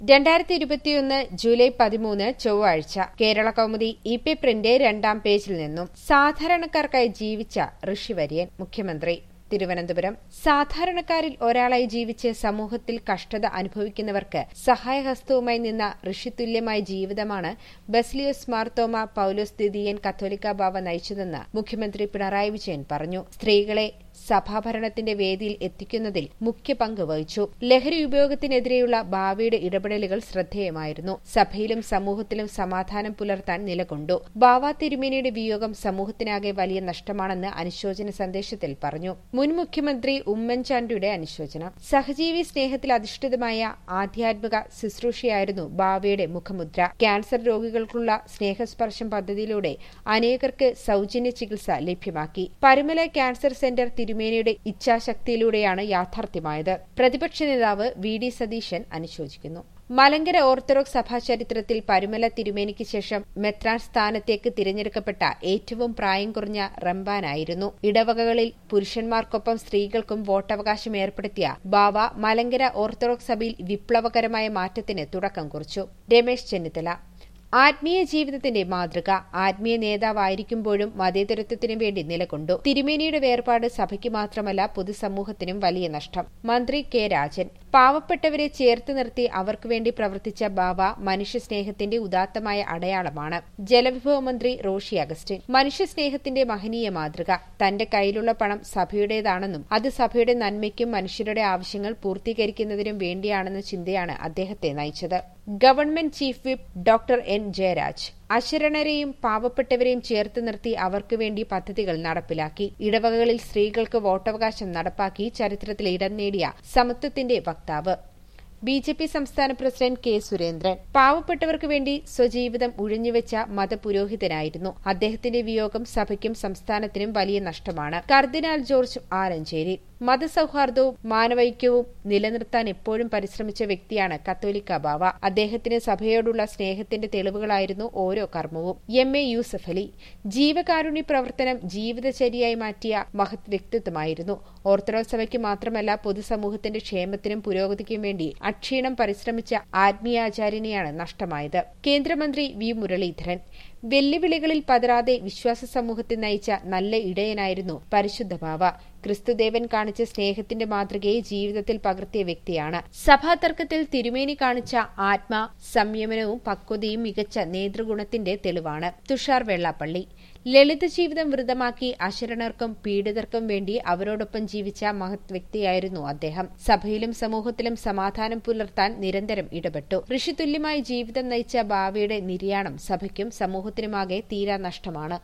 രണ്ടായിരത്തി ഇരുപത്തിയൊന്ന് ജൂലൈ പതിമൂന്ന് ചൊവ്വാഴ്ച Kerala Kaumudi E P print രണ്ടാം പേജിൽ നിന്നും സാധാരണക്കാർക്കായി ജീവിച്ച ഋഷിവര്യൻ മുഖ്യമന്ത്രി തിരുവനന്തപുരം സാധാരണക്കാരിൽ ഒരാളായി ജീവിച്ച് സമൂഹത്തിൽ കഷ്ടത അനുഭവിക്കുന്നവർക്ക് സഹായഹസ്തവുമായി നിന്ന ഋഷിതുല്യമായ ജീവിതമാണ് ബസ്ലിയോസ് മാർത്തോമ പൌലോസ് ദിദിയൻ കത്തോലിക്ക ബാവ നയിച്ചതെന്ന് മുഖ്യമന്ത്രി പിണറായി വിജയൻ പറഞ്ഞു സ്ത്രീകളെ സഭാഭരണത്തിന്റെ വേദിയിൽ എത്തിക്കുന്നതിൽ മുഖ്യ പങ്ക് വഹിച്ചു ലഹരി ഉപയോഗത്തിനെതിരെയുള്ള ബാവയുടെ ഇടപെടലുകൾ ശ്രദ്ധേയമായിരുന്നു സഭയിലും സമൂഹത്തിലും സമാധാനം പുലർത്താൻ നിലകൊണ്ടു ബാവ തിരുമേനിയുടെ വിയോഗം സമൂഹത്തിനാകെ വലിയ നഷ്ടമാണെന്ന് അനുശോചന സന്ദേശത്തിൽ പറഞ്ഞു മുൻ മുഖ്യമന്ത്രി ഉമ്മൻചാണ്ടിയുടെ അനുശോചനം സഹജീവി സ്നേഹത്തിൽ അധിഷ്ഠിതമായ ആധ്യാത്മിക ശുശ്രൂഷയായിരുന്നു ബാവയുടെ മുഖമുദ്ര ക്യാൻസർ രോഗികൾക്കുള്ള സ്നേഹസ്പർശം പദ്ധതിയിലൂടെ അനേകർക്ക് സൌജന്യ ചികിത്സ ലഭ്യമാക്കി പരുമല ക്യാൻസർ സെന്റർ തിരുമേനിയുടെ ഇച്ഛാശക്തിയിലൂടെയാണ് യാഥാർത്ഥ്യമായത് പ്രതിപക്ഷ നേതാവ് വി ഡി സതീശൻ അനുശോചിക്കുന്നു മലങ്കര ഓർത്തഡോക്സ് സഭാ ചരിത്രത്തിൽ പരുമല തിരുമേനിക്ക് ശേഷം മെത്രാൻ സ്ഥാനത്തേക്ക് തിരഞ്ഞെടുക്കപ്പെട്ട ഏറ്റവും പ്രായം കുറഞ്ഞ റംബാനായിരുന്നു ഇടവകകളിൽ പുരുഷന്മാർക്കൊപ്പം സ്ത്രീകൾക്കും വോട്ടവകാശം ഏർപ്പെടുത്തിയ ബാവ മലങ്കര ഓർത്തഡോക്സ് സഭയിൽ വിപ്ലവകരമായ മാറ്റത്തിന് തുടക്കം കുറിച്ചു രമേശ് ചെന്നിത്തല ആത്മീയ ജീവിതത്തിന്റെ മാതൃക ആത്മീയ നേതാവായിരിക്കുമ്പോഴും മതേതരത്വത്തിനു വേണ്ടി നിലകൊണ്ടു തിരുമേനിയുടെ വേർപാട് സഭയ്ക്ക് മാത്രമല്ല പൊതുസമൂഹത്തിനും വലിയ നഷ്ടം മന്ത്രി കെ രാജൻ പാവപ്പെട്ടവരെ ചേർത്ത് നിർത്തി അവർക്ക് വേണ്ടി പ്രവർത്തിച്ച ബാബ മനുഷ്യസ്നേഹത്തിന്റെ ഉദാത്തമായ അടയാളമാണ് ജലവിഭവ മന്ത്രി റോഷി അഗസ്റ്റിൻ മനുഷ്യസ്നേഹത്തിന്റെ മഹനീയ മാതൃക തന്റെ കയ്യിലുള്ള പണം സഭയുടേതാണെന്നും അത് സഭയുടെ നന്മയ്ക്കും മനുഷ്യരുടെ ആവശ്യങ്ങൾ പൂർത്തീകരിക്കുന്നതിനും വേണ്ടിയാണെന്ന ചിന്തയാണ് അദ്ദേഹത്തെ നയിച്ചത് government chief whip doctor N Jayaraj അശരണരെയും പാവപ്പെട്ടവരെയും ചേർത്ത് നിർത്തി അവർക്ക് വേണ്ടി പദ്ധതികൾ നടപ്പിലാക്കി ഇടവകകളിൽ സ്ത്രീകൾക്ക് വോട്ടവകാശം നടപ്പാക്കി ചരിത്രത്തിൽ ഇടം നേടിയ സമത്വത്തിന്റെ വക്താവ് ബി ജെ പി സംസ്ഥാന പ്രസിഡന്റ് കെ സുരേന്ദ്രൻ പാവപ്പെട്ടവർക്ക് വേണ്ടി സ്വജീവിതം ഉഴിഞ്ഞുവെച്ച മതപുരോഹിതനായിരുന്നു അദ്ദേഹത്തിന്റെ വിയോഗം സഭയ്ക്കും സംസ്ഥാനത്തിനും വലിയ നഷ്ടമാണ് കർദിനാൾ ജോർജ് ആലഞ്ചേരി മതസൌഹാർദ്ദവും മാനവൈക്യവും നിലനിർത്താൻ എപ്പോഴും പരിശ്രമിച്ച വ്യക്തിയാണ് കത്തോലിക്ക ബാവ അദ്ദേഹത്തിന് സഭയോടുള്ള സ്നേഹത്തിന്റെ തെളിവുകളായിരുന്നു ഓരോ കർമ്മവും എം എ യൂസഫ് അലി ജീവകാരുണ്യ പ്രവർത്തനം ജീവിതചര്യയായി മാറ്റിയ മഹത് വ്യക്തിത്വമായിരുന്നു ഓർത്തഡോക്സ് സഭയ്ക്ക് മാത്രമല്ല പൊതുസമൂഹത്തിന്റെ ക്ഷേമത്തിനും പുരോഗതിക്കും വേണ്ടി അക്ഷീണം പരിശ്രമിച്ച ആത്മീയാചാര്യനെയാണ് നഷ്ടമായത് കേന്ദ്രമന്ത്രി വി മുരളീധരൻ വെല്ലുവിളികളിൽ പതരാതെ വിശ്വാസ സമൂഹത്തെ നയിച്ച നല്ല ഇടയനായിരുന്നു പരിശുദ്ധ ബാവ ക്രിസ്തുദേവൻ കാണിച്ച സ്നേഹത്തിന്റെ മാതൃകയെ ജീവിതത്തിൽ പകർത്തിയ വ്യക്തിയാണ് സഭാതർക്കത്തിൽ തിരുമേനി കാണിച്ച ആത്മ സംയമനവും പക്വതയും മികച്ച നേതൃഗുണത്തിന്റെ തെളിവാണ് തുഷാർ വെള്ളാപ്പള്ളി ലളിത ജീവിതം വൃതമാക്കി അശരണർക്കും പീഡിതർക്കും വേണ്ടി അവരോടൊപ്പം ജീവിച്ച മഹത് വ്യക്തിയായിരുന്നു അദ്ദേഹം സഭയിലും സമൂഹത്തിലും സമാധാനം പുലർത്താൻ നിരന്തരം ഇടപെട്ടു ഋഷിതുല്യമായ ജീവിതം നയിച്ച ബാവയുടെ നിര്യാണം സഭയ്ക്കും സമൂഹത്തിനുമാകെ തീരാ നഷ്ടമാണ്